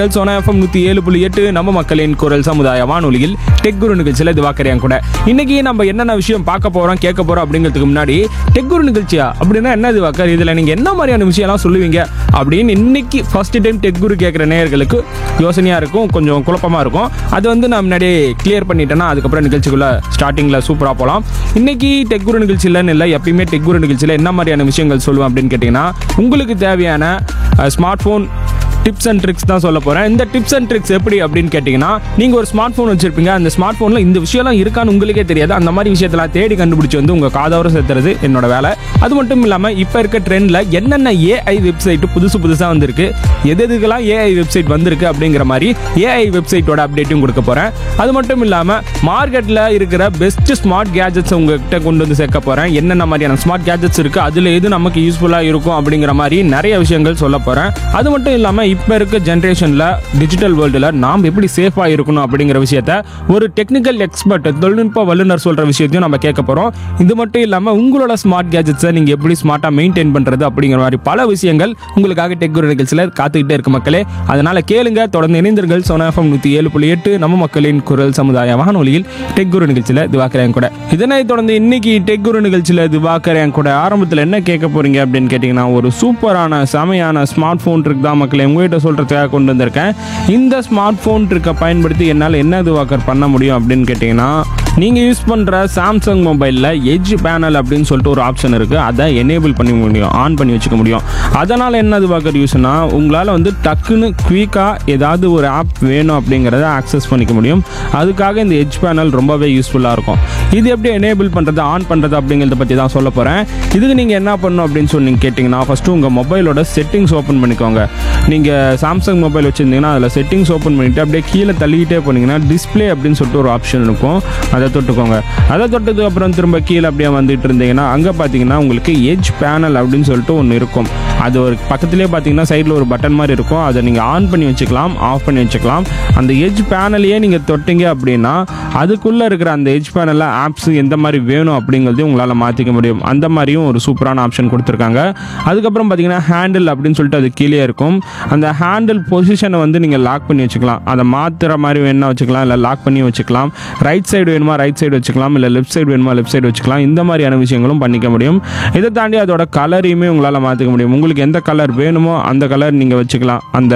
Sona FM நூற்றி ஏழு புள்ளி எட்டு நம்ம மக்களின் குரல் சமுதாய வானொலியில் டெக் குரு நிகழ்ச்சியில் திவாக்கரையான் கூட இன்னைக்கு நம்ம என்னென்ன விஷயம் பார்க்க போறோம் கேட்க போறோம் அப்படிங்கிறதுக்கு முன்னாடி டெக் குரு நிகழ்ச்சியா அப்படின்னா என்ன திவாக்கர் இதில் நீங்கள் என்ன மாதிரியான விஷயம்லாம் சொல்லுவீங்க அப்படின்னு இன்னைக்கு ஃபர்ஸ்ட் டைம் டெக் குரு கேட்குற நேயர்களுக்கு யோசனையாக இருக்கும் கொஞ்சம் குழப்பமாக இருக்கும் அது வந்து நான் முன்னாடியே கிளியர் பண்ணிட்டேன்னா அதுக்கப்புறம் நிகழ்ச்சிக்குள்ள ஸ்டார்டிங்கில் சூப்பராக போகலாம் இன்னைக்கு டெக் குரு நிகழ்ச்சியிலன்னு இல்லை எப்பயுமே டெக் குரு நிகழ்ச்சியில் என்ன மாதிரியான விஷயங்கள் சொல்லுவேன் அப்படின்னு கேட்டிங்கன்னா உங்களுக்கு தேவையான smart phone tips and tricks தான் சொல்ல போகிறேன் இந்த டிப்ஸ் அண்ட் ட்ரிக்ஸ் எப்படி அப்படின்னு கேட்டிங்கன்னா நீங்கள் ஒரு ஸ்மார்ட் ஃபோன் வச்சிருப்பீங்க அந்த ஸ்மார்ட் ஃபோனில் இந்த விஷயம்லாம் இருக்கான்னு உங்களுக்கே தெரியாது அந்த மாதிரி விஷயத்தெல்லாம் தேடி கண்டுபிடிச்சி வந்து உங்கள் காதோர சேர்த்துறது என்னோட வேலை அது மட்டும் இல்லாமல் இப்போ இருக்க ட்ரெண்டில் என்னென்ன ஏஐ வெப்சைட் புதுசு புதுசாக வந்திருக்கு எது எதுக்கெல்லாம் ஏஐ வெப்சைட் வந்திருக்கு அப்படிங்கிற மாதிரி ஏஐ வெப்சைட்டோட அப்டேட்டும் கொடுக்க போகிறேன் அது மட்டும் இல்லாமல் மார்க்கெட்டில் இருக்கிற பெஸ்ட் ஸ்மார்ட் கேஜெட்ஸ் உங்ககிட்ட கொண்டு வந்து சேர்க்க போகிறேன் என்னென்ன மாதிரியான ஸ்மார்ட் கேஜெட்ஸ் இருக்குது அதில் எது நமக்கு யூஸ்ஃபுல்லாக இருக்கும் அப்படிங்கிற மாதிரி நிறைய விஷயங்கள் சொல்ல போகிறேன் அது மட்டும் இல்லாமல் இப்போ இருக்க ஜென்ரேஷனில் டிஜிட்டல் வேர்ல்டில் நாம் எப்படி சேஃபாக இருக்கணும் அப்படிங்கிற விஷயத்த ஒரு டெக்னிக்கல் எக்ஸ்பர்ட் தொழில்நுட்ப வல்லுநர் சொல்கிற விஷயத்தையும் நம்ம கேட்க போகிறோம் இது மட்டும் இல்லாமல் உங்களோட ஸ்மார்ட் கேஜெட்ஸை நீங்கள் எப்படி ஸ்மார்ட்டாக மெயின்டைன் பண்ணுறது அப்படிங்கிற மாதிரி பல விஷயங்கள் உங்களுக்காக டெக் குரு நிகழ்ச்சியில் காத்துக்கிட்டே இருக்கு மக்களே அதனால் கேளுங்க தொடர்ந்து இணைந்தீர்கள் சோனா எஃப்எம் நூற்றி ஏழு புள்ளி எட்டு நம்ம மக்களின் குரல் சமுதாய வானொலியில் டெக் குரு நிகழ்ச்சியில் திவாக்கரேன் கூட இதனை தொடர்ந்து இன்னைக்கு டெக் குரு நிகழ்ச்சியில் திவாக்கரேன் கூட ஆரம்பத்தில் என்ன கேட்க போறீங்க அப்படின்னு கேட்டிங்கன்னா ஒரு சூப்பரான செமையான ஸ்மார்ட் ஃபோன் ட்ரிக் தான் மக்களே உங்ககிட்ட சொல்கிறதுக்காக கொண்டு வந்திருக்கேன் இந்த ஸ்மார்ட் ஃபோன் ட்ரிக்கை பயன்படுத்தி என்னால் என்ன திவாக்கர் பண்ண முடியும் அப்படின்னு கேட்டிங்கன்னா நீங்கள் யூஸ் பண்ணுற சாம்சங் மொபைலில் எட்ஜ் பேனல் அப்படின்னு சொல்லிட்டு ஒரு ஆப்ஷன் இருக்குது அதை எனேபிள் பண்ணி முடியும் ஆன் பண்ணி வச்சுக்க முடியும் அதனால் என்ன திவாக்கர் யூஸ்னா உங்களால் வந்து டக்குன்னு குயிக்காக ஏதாவது ஒரு ஆப் வேணும் அப்படிங்கிறத ஆக்சஸ் பண்ணிக்க முடியும் அதுக்காக இந்த எட்ஜ் பேனல் ரொம்பவே யூஸ்ஃபுல்லாக இருக்கும் இது எப்படி எனேபிள் பண்ணுறது ஆன் பண்ணுறது அப்படிங்கிறத பற்றி தான் சொல்ல போகிறேன் இதுக்கு நீங்கள் என்ன பண்ணணும் அப்படின்னு சொல்லி நீங்கள் கேட்டிங்கன்னா ஃபஸ்ட்டு உங்கள் மொபைலோட செட்டிங்ஸ் ஓப்பன் பண்ணிக்கோங்க நீங்கள் சாம்சங் மொபைல் வச்சுருந்தீங்கன்னா அதில் செட்டிங்ஸ் ஓப்பன் பண்ணிவிட்டு அப்படியே கீழே தள்ளிக்கிட்டே போனீங்கன்னா டிஸ்ப்ளே அப்படின்னு சொல்லிட்டு ஒரு ஆப்ஷன் இருக்கும் அதை தொட்டுக்கோங்க அதை தொட்டதுக்கு அப்புறம் திரும்ப கீழே அப்படியே வந்துட்டு இருந்தீங்கன்னா அங்கே பார்த்தீங்கன்னா உங்களுக்கு எட்ஜ் பேனல் அப்படின்னு சொல்லிட்டு ஒன்று இருக்கும் அது ஒரு பக்கத்துலேயே பார்த்தீங்கன்னா சைடில் ஒரு பட்டன் மாதிரி இருக்கும் அதை நீங்கள் ஆன் பண்ணி வச்சுக்கலாம் ஆஃப் பண்ணி வச்சுக்கலாம் அந்த எட்ஜ் பேனலையே நீங்கள் தொட்டிங்க அப்படின்னா அதுக்குள்ளே இருக்கிற அந்த எட்ஜ் பேனலில் ஆப்ஸ் எந்த மாதிரி வேணும் அப்படிங்கிறதையும் உங்களால் மாற்றிக்க முடியும் அந்த மாதிரியும் ஒரு சூப்பரான ஆப்ஷன் கொடுத்துருக்காங்க அதுக்கப்புறம் பார்த்தீங்கன்னா ஹேண்டில் அப்படின்னு சொல்லிட்டு அது கீழே இருக்கும் அந்த ஹேண்டில் பொசிஷனை வந்து நீங்கள் லாக் பண்ணி வச்சுக்கலாம் அதை மாற்றுற மாதிரி வேணும்னா வச்சுக்கலாம் இல்லை லாக் பண்ணி வச்சுக்கலாம் ரைட் சைடு வேணுமா ரைட் சைடு வச்சுக்கலாம் இல்லை லெஃப்ட் சைடு வேணுமா லெஃப்ட் சைடு வச்சுக்கலாம் இந்த மாதிரியான விஷயங்களும் பண்ணிக்க முடியும் இதை தாண்டி அதோட கலரையுமே உங்களால் மாற்றிக்க முடியும் உங்களுக்கு எந்த கலர் வேணுமோ அந்த கலர் நீங்கள் வச்சுக்கலாம் அந்த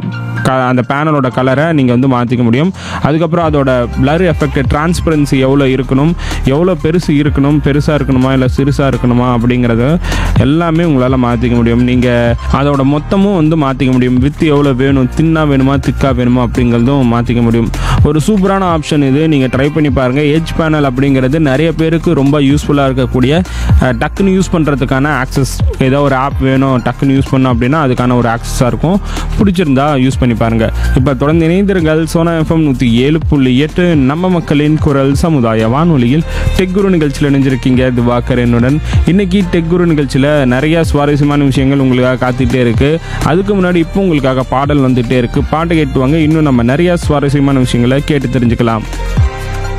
க அந்த பேனலோட கலரை நீங்கள் வந்து மாற்றிக்க முடியும் அதுக்கப்புறம் அதோட பிளர் எஃபெக்ட் டிரான்ஸ்பரன்சி எவ்வளோ இருக்கணும் எவ்வளோ பெருசு இருக்கணும் பெருசாக இருக்கணுமா இல்லை சிறுசாக இருக்கணுமா அப்படிங்கிறத எல்லாமே உங்களால் மாற்றிக்க முடியும் நீங்கள் அதோட மொத்தமும் வந்து மாற்றிக்க முடியும் வித்து எவ்வளோ வேணும் தின்னா வேணுமா திக்கா வேணுமா அப்படிங்கிறதும் மாற்றிக்க முடியும் ஒரு சூப்பரான ஆப்ஷன் இது நீங்கள் ட்ரை பண்ணி பாருங்கள் எட்ஜ் பேனல் அப்படிங்கிறது நிறைய பேருக்கு ரொம்ப யூஸ்ஃபுல்லாக இருக்கக்கூடிய அஹ், டக்குன்னு யூஸ் பண்ணுறதுக்கான ஆக்சஸ் ஏதோ ஒரு ஆப் வேணும் டக்குன்னு யூஸ் பண்ணோம் அப்படின்னா அதுக்கான ஒரு ஆக்சஸாக இருக்கும் பிடிச்சிருந்தா யூஸ் பண்ணி பாருங்கள் இப்போ தொடர்ந்து இணைந்திருங்கள் சோனா எஃப்எம் நூற்றி ஏழு புள்ளி எட்டு நம்ம மக்களின் குரல் சமுதாய வானொலியில் டெக் குரு நிகழ்ச்சியில் இணைஞ்சிருக்கீங்க திவாகர் என்னுடன் இன்னைக்கு டெக் குரு நிகழ்ச்சியில் நிறைய சுவாரஸ்யமான விஷயங்கள் உங்களுக்காக காத்துட்டே இருக்கு அதுக்கு முன்னாடி இப்போ உங்களுக்காக பாடல் வந்துட்டே இருக்கு பாட்டை கேட்டுவாங்க இன்னும் நம்ம நிறைய சுவாரஸ்யமான விஷயங்களை கேட்டு தெரிஞ்சுக்கலாம்